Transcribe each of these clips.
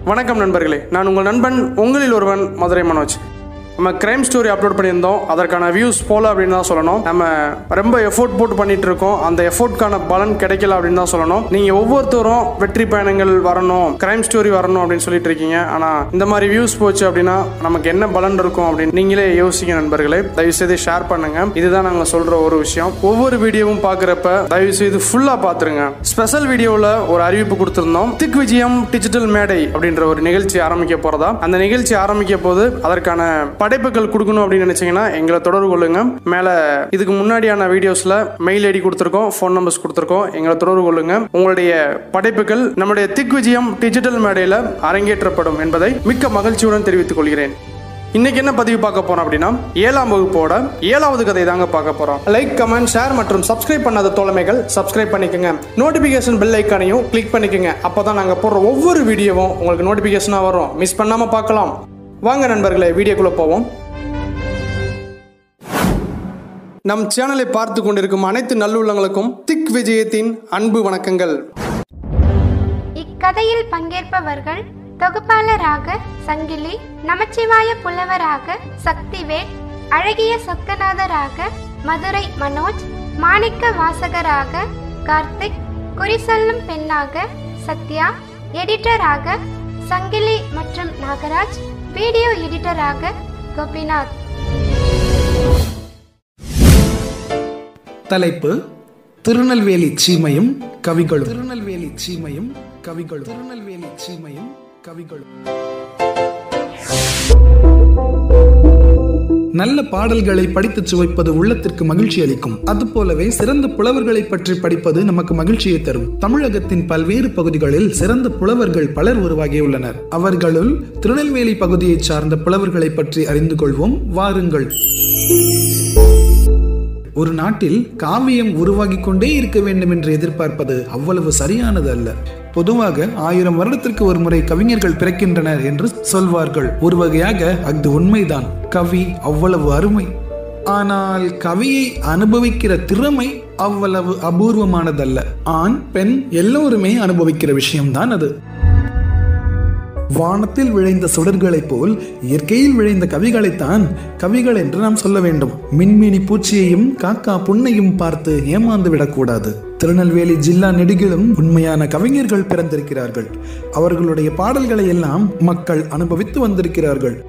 வணக்கம் நண்பர்களே நான் உங்கள் நண்பன் உங்களில் ஒருவன் மதுரை மனோஜ் நம்ம கிரைம் ஸ்டோரி அப்லோட் பண்ணியிருந்தோம் அதற்கான வியூஸ் போல அப்படின்னு தான் சொல்லணும் நம்ம ரொம்ப எஃபோர்ட் போட்டு பண்ணிட்டு இருக்கோம் அந்த எஃபோர்ட்கான பலன் கிடைக்கல அப்படின்னு தான் சொல்லணும் நீங்க ஒவ்வொருத்தரும் வெற்றி பயணங்கள் வரணும் கிரைம் ஸ்டோரி வரணும் அப்படின்னு சொல்லிட்டு இருக்கீங்க ஆனா இந்த மாதிரி வியூஸ் போச்சு அப்படின்னா நமக்கு என்ன பலன் இருக்கும் அப்படின்னு நீங்களே யோசிக்க நண்பர்களே தயவு செய்து ஷேர் பண்ணுங்க இதுதான் நாங்க சொல்ற ஒரு விஷயம் ஒவ்வொரு வீடியோவும் பாக்குறப்ப தயவு செய்து ஃபுல்லா பாத்துருங்க ஸ்பெஷல் வீடியோவில் ஒரு அறிவிப்பு கொடுத்திருந்தோம் திக் விஜயம் டிஜிட்டல் மேடை அப்படின்ற ஒரு நிகழ்ச்சி ஆரம்பிக்க போறதா அந்த நிகழ்ச்சி ஆரம்பிக்க போது அதற்கான படைப்புகள் கொடுக்கணும் அப்படின்னு நினைச்சீங்கன்னா எங்களை தொடர்பு கொள்ளுங்க மேல இதுக்கு முன்னாடியான வீடியோஸ்ல மெயில் ஐடி கொடுத்துருக்கோம் ஃபோன் நம்பர்ஸ் கொடுத்துருக்கோம் எங்களை தொடர்பு கொள்ளுங்க உங்களுடைய படைப்புகள் நம்முடைய திக் விஜயம் டிஜிட்டல் மேடையில் அரங்கேற்றப்படும் என்பதை மிக்க மகிழ்ச்சியுடன் தெரிவித்துக் கொள்கிறேன் இன்னைக்கு என்ன பதிவு பார்க்க போறோம் அப்படின்னா ஏழாம் வகுப்போட ஏழாவது கதை தாங்க பார்க்க போறோம் லைக் கமெண்ட் ஷேர் மற்றும் சப்ஸ்கிரைப் பண்ணாத தோழமைகள் சப்ஸ்கிரைப் பண்ணிக்கோங்க நோட்டிபிகேஷன் பெல் ஐக்கானையும் கிளிக் பண்ணிக்கோங்க அப்பதான் நாங்க போடுற ஒவ்வொரு வீடியோவும் உங்களுக்கு நோட்டிபிகேஷனா வரும் மிஸ் பண்ணாம பார்க்கலாம் வாங்க நண்பர்களே வீடியோக்குள்ள போவோம் நம் சேனலை பார்த்து கொண்டிருக்கும் அனைத்து நல்லுள்ளங்களுக்கும் திக் விஜயத்தின் அன்பு வணக்கங்கள் இக்கதையில் பங்கேற்பவர்கள் தொகுப்பாளராக சங்கிலி நமச்சிவாய புலவராக சக்திவேல் அழகிய சொக்கநாதராக மதுரை மனோஜ் மாணிக்க வாசகராக கார்த்திக் குறிசொல்லும் பெண்ணாக சத்யா எடிட்டராக சங்கிலி மற்றும் நாகராஜ் வீடியோ எடிட்டராக கோபிநாத் தலைப்பு திருநெல்வேலி சீமையும் கவிகளும் திருநெல்வேலி சீமையும் கவிகளும் திருநெல்வேலி சீமையும் கவிகளும் நல்ல பாடல்களை படித்துச் சுவைப்பது உள்ளத்திற்கு மகிழ்ச்சி அளிக்கும் அதுபோலவே சிறந்த புலவர்களை பற்றி படிப்பது நமக்கு மகிழ்ச்சியை தரும் தமிழகத்தின் பல்வேறு பகுதிகளில் சிறந்த புலவர்கள் பலர் உருவாகியுள்ளனர் அவர்களுள் திருநெல்வேலி பகுதியைச் சார்ந்த புலவர்களை பற்றி அறிந்து கொள்வோம் வாருங்கள் ஒரு நாட்டில் காவியம் உருவாகிக் கொண்டே இருக்க வேண்டும் என்று எதிர்பார்ப்பது அவ்வளவு சரியானது அல்ல பொதுவாக ஆயிரம் வருடத்திற்கு ஒரு முறை கவிஞர்கள் பிறக்கின்றனர் என்று சொல்வார்கள் ஒரு வகையாக அது உண்மைதான் கவி அவ்வளவு அருமை ஆனால் கவியை அனுபவிக்கிற திறமை அவ்வளவு அபூர்வமானதல்ல ஆண் பெண் எல்லோருமே அனுபவிக்கிற விஷயம்தான் அது வானத்தில் விளைந்த சுடர்களைப் போல் இயற்கையில் விளைந்த கவிகளைத்தான் கவிகள் என்று நாம் சொல்ல வேண்டும் மின்மினி பூச்சியையும் காக்கா புண்ணையும் பார்த்து ஏமாந்து விடக்கூடாது திருநெல்வேலி ஜில்லா நெடுகிலும் உண்மையான கவிஞர்கள் பிறந்திருக்கிறார்கள் அவர்களுடைய பாடல்களை எல்லாம் மக்கள் அனுபவித்து வந்திருக்கிறார்கள்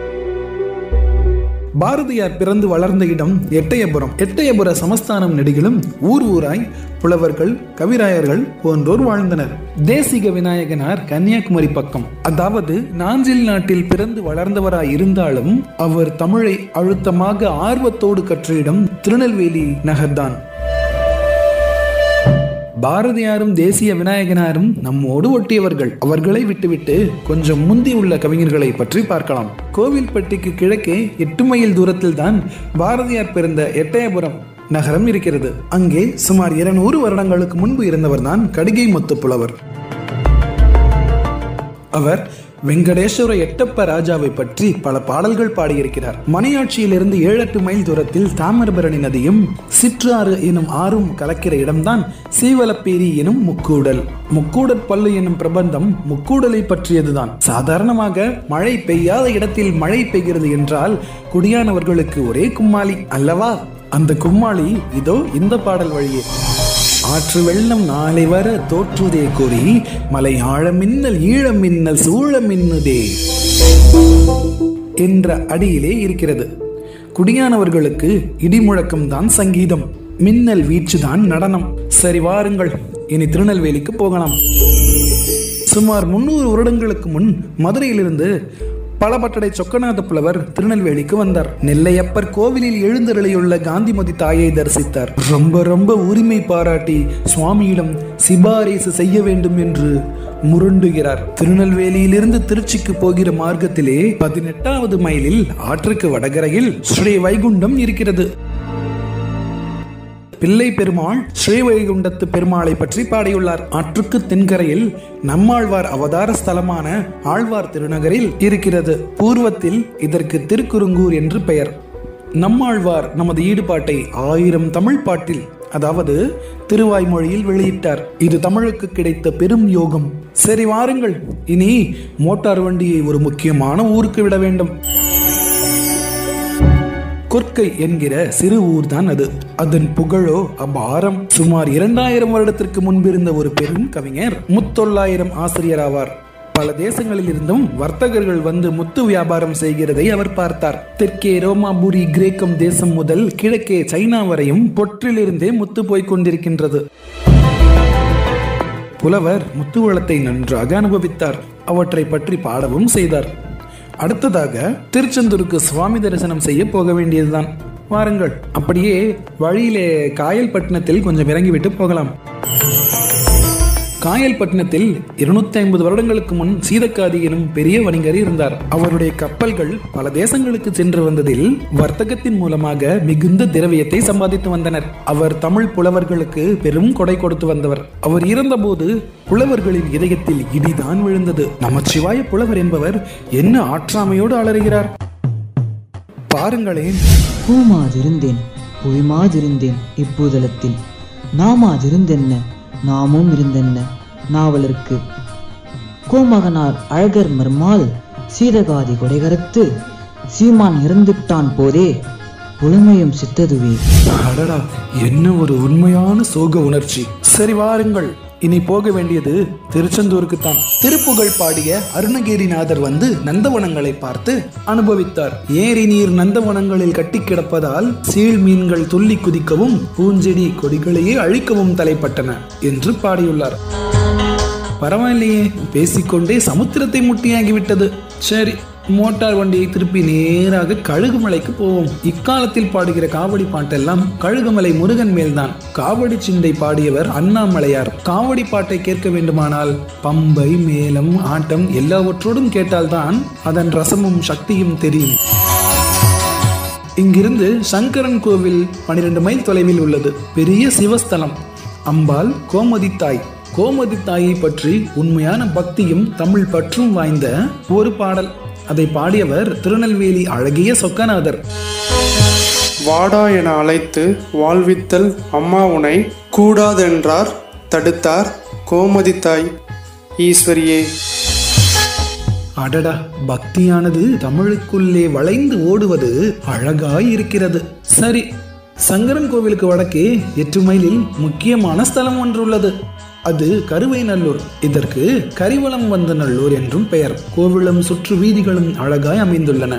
பாரதியார் பிறந்து வளர்ந்த இடம் எட்டயபுரம் எட்டயபுர சமஸ்தானம் நெடுகிலும் ஊர் ஊராய் புலவர்கள் கவிராயர்கள் போன்றோர் வாழ்ந்தனர் தேசிக விநாயகனார் கன்னியாகுமரி பக்கம் அதாவது நாஞ்சில் நாட்டில் பிறந்து வளர்ந்தவராய் இருந்தாலும் அவர் தமிழை அழுத்தமாக ஆர்வத்தோடு கற்ற இடம் திருநெல்வேலி நகர்தான் பாரதியாரும் தேசிய விநாயகனாரும் நம்மோடு ஒட்டியவர்கள் அவர்களை விட்டுவிட்டு கொஞ்சம் முந்தி உள்ள கவிஞர்களை பற்றி பார்க்கலாம் கோவில்பட்டிக்கு கிழக்கே எட்டு மைல் தூரத்தில் தான் பாரதியார் பிறந்த எட்டயபுரம் நகரம் இருக்கிறது அங்கே சுமார் இருநூறு வருடங்களுக்கு முன்பு இருந்தவர்தான் கடிகை முத்து புலவர் அவர் வெங்கடேஸ்வர எட்டப்ப ராஜாவை பற்றி பல பாடல்கள் பாடியிருக்கிறார் மணியாட்சியிலிருந்து ஏழு எட்டு மைல் தூரத்தில் தாமிரபரணி நதியும் சிற்றாறு எனும் ஆறும் கலக்கிற இடம்தான் சீவலப்பேரி எனும் முக்கூடல் முக்கூடற் பல்லு எனும் பிரபந்தம் முக்கூடலை பற்றியதுதான் சாதாரணமாக மழை பெய்யாத இடத்தில் மழை பெய்கிறது என்றால் குடியானவர்களுக்கு ஒரே கும்மாளி அல்லவா அந்த கும்மாளி இதோ இந்த பாடல் வழியே ஆற்று வெள்ளம் நாளை வர தோற்றுதே கூறி மலை ஆழ மின்னல் ஈழ மின்னல் சூழ மின்னுதே என்ற அடியிலே இருக்கிறது குடியானவர்களுக்கு இடிமுழக்கம் தான் சங்கீதம் மின்னல் வீச்சுதான் நடனம் சரி வாருங்கள் இனி திருநெல்வேலிக்கு போகலாம் சுமார் முன்னூறு வருடங்களுக்கு முன் மதுரையிலிருந்து பலபட்டடை சொக்கநாத புலவர் திருநெல்வேலிக்கு வந்தார் நெல்லையப்பர் கோவிலில் எழுந்தருளியுள்ள காந்திமதி தாயை தரிசித்தார் ரொம்ப ரொம்ப உரிமை பாராட்டி சுவாமியிடம் சிபாரிசு செய்ய வேண்டும் என்று முரண்டுகிறார் திருநெல்வேலியிலிருந்து திருச்சிக்கு போகிற மார்க்கத்திலே பதினெட்டாவது மைலில் ஆற்றுக்கு வடகரையில் ஸ்ரீ வைகுண்டம் இருக்கிறது பிள்ளை பெருமாள் ஸ்ரீவைகுண்டத்து பெருமாளை பற்றி பாடியுள்ளார் ஆற்றுக்கு தென்கரையில் நம்மாழ்வார் அவதார ஸ்தலமான ஆழ்வார் திருநகரில் இருக்கிறது பூர்வத்தில் இதற்கு திருக்குறுங்கூர் என்று பெயர் நம்மாழ்வார் நமது ஈடுபாட்டை ஆயிரம் தமிழ் பாட்டில் அதாவது திருவாய்மொழியில் வெளியிட்டார் இது தமிழுக்கு கிடைத்த பெரும் யோகம் சரி வாருங்கள் இனி மோட்டார் வண்டியை ஒரு முக்கியமான ஊருக்கு விட வேண்டும் கொற்கை என்கிற சிறு ஊர்தான் அது அதன் புகழோ அபாரம் சுமார் இரண்டாயிரம் வருடத்திற்கு முன்பிருந்த ஒரு பெரும் கவிஞர் முத்தொள்ளாயிரம் ஆசிரியர் ஆவார் பல தேசங்களில் இருந்தும் வர்த்தகர்கள் வந்து முத்து வியாபாரம் செய்கிறதை அவர் பார்த்தார் தெற்கே ரோமாபுரி கிரேக்கம் தேசம் முதல் கிழக்கே சைனா வரையும் பொற்றிலிருந்தே முத்து போய்க் கொண்டிருக்கின்றது புலவர் முத்துவளத்தை நன்றாக அனுபவித்தார் அவற்றை பற்றி பாடவும் செய்தார் அடுத்ததாக திருச்செந்தூருக்கு சுவாமி தரிசனம் செய்ய போக வேண்டியதுதான் வாருங்கள் அப்படியே வழியிலே காயல்பட்டினத்தில் கொஞ்சம் இறங்கிவிட்டு போகலாம் காயல்பட்டினத்தில் இருநூத்தி ஐம்பது வருடங்களுக்கு முன் சீதக்காதி எனும் பெரிய வணிகர் இருந்தார் அவருடைய கப்பல்கள் பல தேசங்களுக்கு சென்று வந்ததில் வர்த்தகத்தின் மூலமாக மிகுந்த திரவியத்தை சம்பாதித்து வந்தனர் அவர் தமிழ் புலவர்களுக்கு பெரும் கொடை கொடுத்து வந்தவர் அவர் இறந்தபோது புலவர்களின் இதயத்தில் இடிதான் விழுந்தது நமச்சிவாய புலவர் என்பவர் என்ன ஆற்றாமையோடு அலறுகிறார் பாருங்களேன் பூமாதிருந்தேன் புவிமாதிருந்தேன் இப்பூதலத்தில் நாமாதிருந்தென்ன நாமும் இருந்தென்ன நாவலருக்கு கோமகனார் அழகர் மர்மால் சீதகாதி கொடைகரத்து சீமான் இறந்துட்டான் போதே புலமையும் சித்ததுவே அடடா என்ன ஒரு உண்மையான சோக உணர்ச்சி சரி வாருங்கள் இனி போக வேண்டியது திருச்செந்தூருக்கு தான் திருப்புகழ் பாடிய அருணகிரிநாதர் வந்து நந்தவனங்களை பார்த்து அனுபவித்தார் ஏரி நீர் நந்தவனங்களில் கட்டி கிடப்பதால் சீழ் மீன்கள் துள்ளி குதிக்கவும் பூஞ்செடி கொடிகளையே அழிக்கவும் தலைப்பட்டன என்று பாடியுள்ளார் பரவாயில்லையே பேசிக்கொண்டே சமுத்திரத்தை முட்டியாகிவிட்டது சரி மோட்டார் வண்டியை திருப்பி நேராக கழுகுமலைக்கு போவோம் இக்காலத்தில் பாடுகிற காவடி பாட்டெல்லாம் கழுகுமலை முருகன் மேல்தான் காவடி சிண்டை பாடியவர் அண்ணாமலையார் காவடி பாட்டை கேட்க வேண்டுமானால் பம்பை மேளம் ஆட்டம் எல்லாவற்றோடும் கேட்டால்தான் அதன் ரசமும் சக்தியும் தெரியும் இங்கிருந்து சங்கரன் கோவில் பனிரெண்டு மைல் தொலைவில் உள்ளது பெரிய சிவஸ்தலம் அம்பாள் கோமதி தாய் கோமதி தாயை பற்றி உண்மையான பக்தியும் தமிழ் பற்றும் வாய்ந்த ஒரு பாடல் அதை பாடியவர் திருநெல்வேலி அழகிய சொக்கநாதர் வாடா என அழைத்து வாழ்வித்தல் அம்மா உனை கூடாதென்றார் தடுத்தார் கோமதி தாய் ஈஸ்வரியே அடடா பக்தியானது தமிழுக்குள்ளே வளைந்து ஓடுவது அழகாய் இருக்கிறது சரி சங்கரன் கோவிலுக்கு வடக்கே எட்டு மைலில் முக்கியமான ஸ்தலம் ஒன்று உள்ளது அது கருவைநல்லூர் இதற்கு கரிவலம் வந்த நல்லூர் என்றும் பெயர் கோவிலும் சுற்று வீதிகளும் அழகாய் அமைந்துள்ளன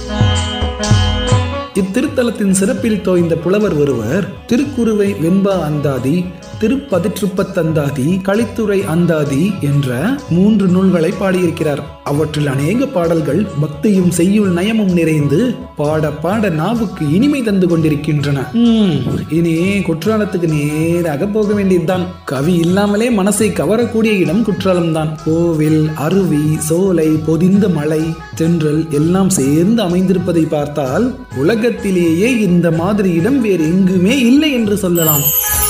இத்திருத்தலத்தின் சிறப்பில் தோய்ந்த புலவர் ஒருவர் திருக்குருவை வெண்பா அந்தாதி திருப்பதிற்றுப்பத்தந்தாதி களித்துறை அந்தாதி என்ற மூன்று நூல்களை பாடியிருக்கிறார் அவற்றில் அநேக பாடல்கள் பக்தியும் செய்யுள் நயமும் நிறைந்து பாட பாட நாவுக்கு இனிமை தந்து கொண்டிருக்கின்றன உம், இனி குற்றாலத்துக்கு நேராக போக வேண்டியதுதான் கவி இல்லாமலே மனசை கவரக்கூடிய இடம் குற்றாலம்தான் கோவில் அருவி சோலை பொதிந்த மலை தென்றல் எல்லாம் சேர்ந்து அமைந்திருப்பதை பார்த்தால் உலகத்திலேயே இந்த மாதிரி இடம் வேறு எங்குமே இல்லை என்று சொல்லலாம்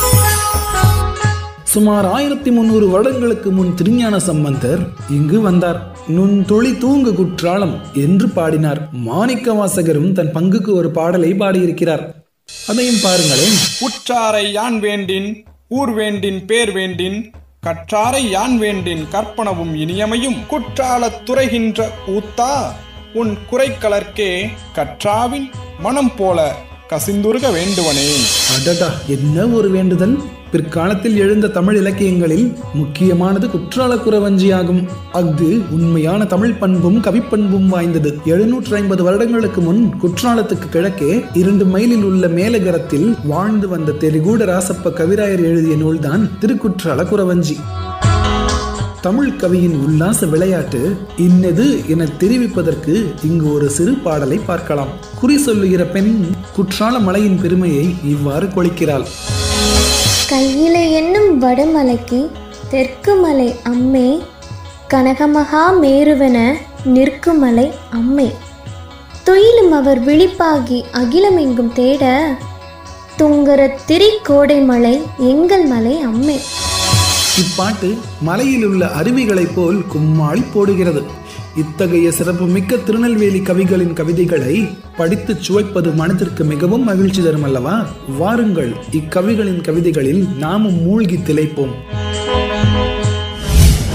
சுமார் ஆயிரத்தி முன்னூறு வருடங்களுக்கு முன் திருஞான சம்பந்தர் இங்கு வந்தார் நுண் துளி தூங்கு குற்றாலம் என்று பாடினார் மாணிக்க வாசகரும் தன் பங்குக்கு ஒரு பாடலை பாடியிருக்கிறார் அதையும் பாருங்களேன் உற்றாரை யான் வேண்டின் ஊர் வேண்டின் பேர் வேண்டின் கற்றாரை யான் வேண்டின் கற்பனவும் இனியமையும் குற்றாலத் துறைகின்ற ஊத்தா உன் குறைக்கலர்க்கே கற்றாவின் மனம் போல கசிந்துருக வேண்டுவனே அடடா என்ன ஒரு வேண்டுதல் பிற்காலத்தில் எழுந்த தமிழ் இலக்கியங்களில் முக்கியமானது குற்றால குறவஞ்சியாகும் அஃது உண்மையான தமிழ் பண்பும் கவிப்பண்பும் வாய்ந்தது எழுநூற்று ஐம்பது வருடங்களுக்கு முன் குற்றாலத்துக்கு கிழக்கே இரண்டு மைலில் உள்ள மேலகரத்தில் வாழ்ந்து வந்த தெலுகூட ராசப்ப கவிராயர் எழுதிய நூல்தான் திருக்குற்றால குறவஞ்சி தமிழ் கவியின் உல்லாச விளையாட்டு இன்னது என தெரிவிப்பதற்கு இங்கு ஒரு சிறு பாடலை பார்க்கலாம் குறி சொல்லுகிற பெண் குற்றால மலையின் பெருமையை இவ்வாறு கொளிக்கிறாள் கையிலே என்னும் வடமலைக்கு தெற்கு மலை அம்மே கனகமகா மேருவென நிற்குமலை அம்மே துயிலும் அவர் விழிப்பாகி அகிலமெங்கும் தேட துங்கர திரிகோடை மலை எங்கள் மலை அம்மே இப்பாட்டு மலையில் உள்ள அருவிகளைப் போல் கும்மாளி போடுகிறது இத்தகைய சிறப்புமிக்க திருநெல்வேலி கவிகளின் கவிதைகளை படித்துச் சுவைப்பது மனதிற்கு மிகவும் மகிழ்ச்சி தரும் அல்லவா வாருங்கள் இக்கவிகளின் கவிதைகளில் நாமும் மூழ்கி திளைப்போம்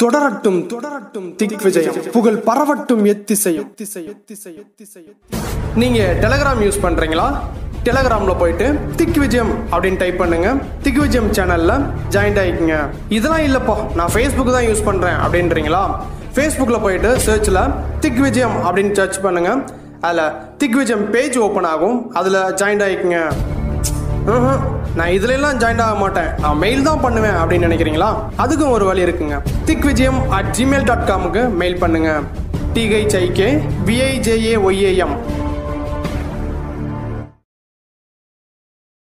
தொடரட்டும் தொடரட்டும் திக் விஜயம் புகழ் பரவட்டும் எத்திசையும் திசையும் எத்திசையும் எத்திசையும் நீங்க டெலகிராம் யூஸ் பண்றீங்களா டெலகிராம்ல போயிட்டு திக் விஜயம் அப்படின்னு டைப் பண்ணுங்க திக் விஜயம் சேனல்ல ஜாயின் ஆயிக்குங்க இதெல்லாம் இல்லப்பா நான் ஃபேஸ்புக் தான் யூஸ் பண்றேன் அப்படின்றீங்களா ஃபேஸ்புக்ல போயிட்டு சர்ச்ல திக் விஜயம் அப்படின்னு சர்ச் பண்ணுங்க அதுல திக் விஜயம் பேஜ் ஓப்பன் ஆகும் அதுல ஜாயின் ஆயிக்குங்க ம்ஹும். நான் இதுல எல்லாம் ஜாயின் ஆக மாட்டேன் நான் மெயில் தான் பண்ணுவேன் அப்படின்னு நினைக்கிறீங்களா அதுக்கும் ஒரு வழி இருக்குங்க Dhik Vijayam at Gmail dot காமுக்கு மெயில் பண்ணுங்க டிஹெச்ஐகே விஐஜேஏ ஒய்ஏஎம்